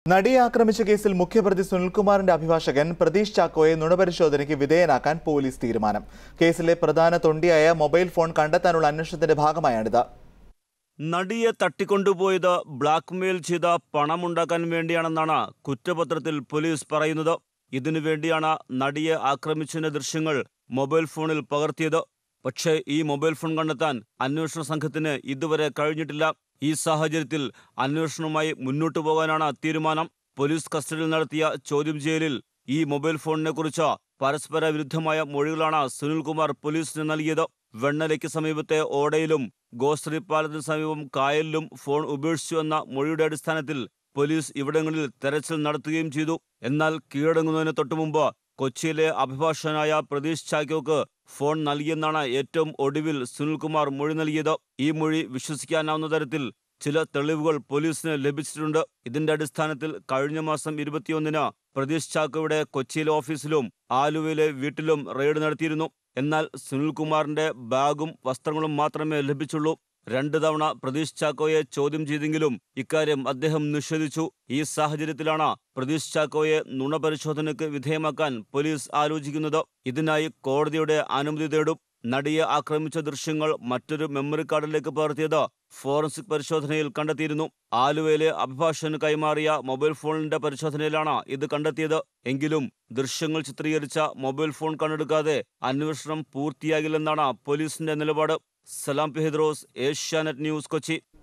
നടിയെ ആക്രമിച്ച കേസിൽ മുഖ്യപ്രതി സുനിൽകുമാറിന്റെ അഭിഭാഷകൻ പ്രതീഷ് ചാക്കോയെ നുണപരിശോധനയ്ക്ക് വിധേയനാക്കാൻ പോലീസ് തീരുമാനം കേസിലെ പ്രധാന തൊണ്ടിയായ മൊബൈൽ ഫോൺ കണ്ടെത്താനുള്ള അന്വേഷണത്തിന്റെ ഭാഗമായാണിത് നടിയെ തട്ടിക്കൊണ്ടുപോയത് ബ്ലാക്ക്മെയിൽ ചെയ്ത പണമുണ്ടാക്കാൻ വേണ്ടിയാണെന്നാണ് കുറ്റപത്രത്തിൽ പോലീസ് പറയുന്നത് ഇതിനു വേണ്ടിയാണ് നടിയെ ആക്രമിച്ചതിന്റെ ദൃശ്യങ്ങൾ മൊബൈൽ ഫോണിൽ പകർത്തിയത് പക്ഷേ ഈ മൊബൈൽ ഫോൺ കണ്ടെത്താൻ അന്വേഷണ സംഘത്തിന് ഇതുവരെ കഴിഞ്ഞിട്ടില്ല ഈ സാഹചര്യത്തിൽ അന്വേഷണവുമായി മുന്നോട്ടു പോകാനാണ് തീരുമാനം പോലീസ് കസ്റ്റഡിയിൽ നടത്തിയ ചോദ്യം ചെയ്യലിൽ ഈ മൊബൈൽ ഫോണിനെ കുറിച്ച് പരസ്പര വിരുദ്ധമായ മൊഴികളാണ് സുനിൽകുമാർ പോലീസിന് നൽകിയത് വെണ്ണലയ്ക്ക് സമീപത്തെ ഓടയിലും ഗോശ്രീ പാലത്തിന് സമീപം കായലിലും ഫോൺ ഉപേക്ഷിച്ചു എന്ന മൊഴിയുടെ അടിസ്ഥാനത്തിൽ പോലീസ് ഇവിടങ്ങളിൽ തെരച്ചിൽ നടത്തുകയും ചെയ്തു എന്നാൽ കീഴടങ്ങുന്നതിന് തൊട്ടുമുമ്പ് കൊച്ചിയിലെ അഭിഭാഷകനായ പ്രതീഷ് ചാക്കോക്ക് ഫോൺ നൽകിയെന്നാണ് ഏറ്റവും ഒടുവിൽ സുനിൽകുമാർ മൊഴി നൽകിയത് ഈ മൊഴി വിശ്വസിക്കാനാവുന്ന തരത്തിൽ ചില തെളിവുകൾ പോലീസിന് ലഭിച്ചിട്ടുണ്ട് ഇതിന്റെ അടിസ്ഥാനത്തിൽ കഴിഞ്ഞ മാസം ഇരുപത്തിയൊന്നിന് പ്രതീഷ് ചാക്കോയുടെ കൊച്ചിയിലെ ഓഫീസിലും ആലുവയിലെ വീട്ടിലും റെയ്ഡ് നടത്തിയിരുന്നു എന്നാൽ സുനിൽകുമാറിന്റെ ബാഗും വസ്ത്രങ്ങളും മാത്രമേ ലഭിച്ചുള്ളൂ രണ്ട് തവണ പ്രതീഷ് ചാക്കോയെ ചോദ്യം ചെയ്തെങ്കിലും ഇക്കാര്യം അദ്ദേഹം നിഷേധിച്ചു ഈ സാഹചര്യത്തിലാണ് പ്രതീഷ് ചാക്കോയെ നുണപരിശോധനയ്ക്ക് വിധേയമാക്കാൻ പോലീസ് ആലോചിക്കുന്നത് ഇതിനായി കോടതിയുടെ അനുമതി തേടും നടിയെ ആക്രമിച്ച ദൃശ്യങ്ങൾ മറ്റൊരു മെമ്മറി കാർഡിലേക്ക് പകർത്തിയത് ഫോറൻസിക് പരിശോധനയിൽ കണ്ടെത്തിയിരുന്നു ആലുവയിലെ അഭിഭാഷകന് കൈമാറിയ മൊബൈൽ ഫോണിന്റെ പരിശോധനയിലാണ് ഇത് കണ്ടെത്തിയത് എങ്കിലും ദൃശ്യങ്ങൾ ചിത്രീകരിച്ച മൊബൈൽ ഫോൺ കണ്ടെടുക്കാതെ അന്വേഷണം പൂർത്തിയാകില്ലെന്നാണ് പോലീസിന്റെ നിലപാട് സലാം പെഹിദ്രോസ് ഏഷ്യാനെറ്റ് ന്യൂസ് കൊച്ചി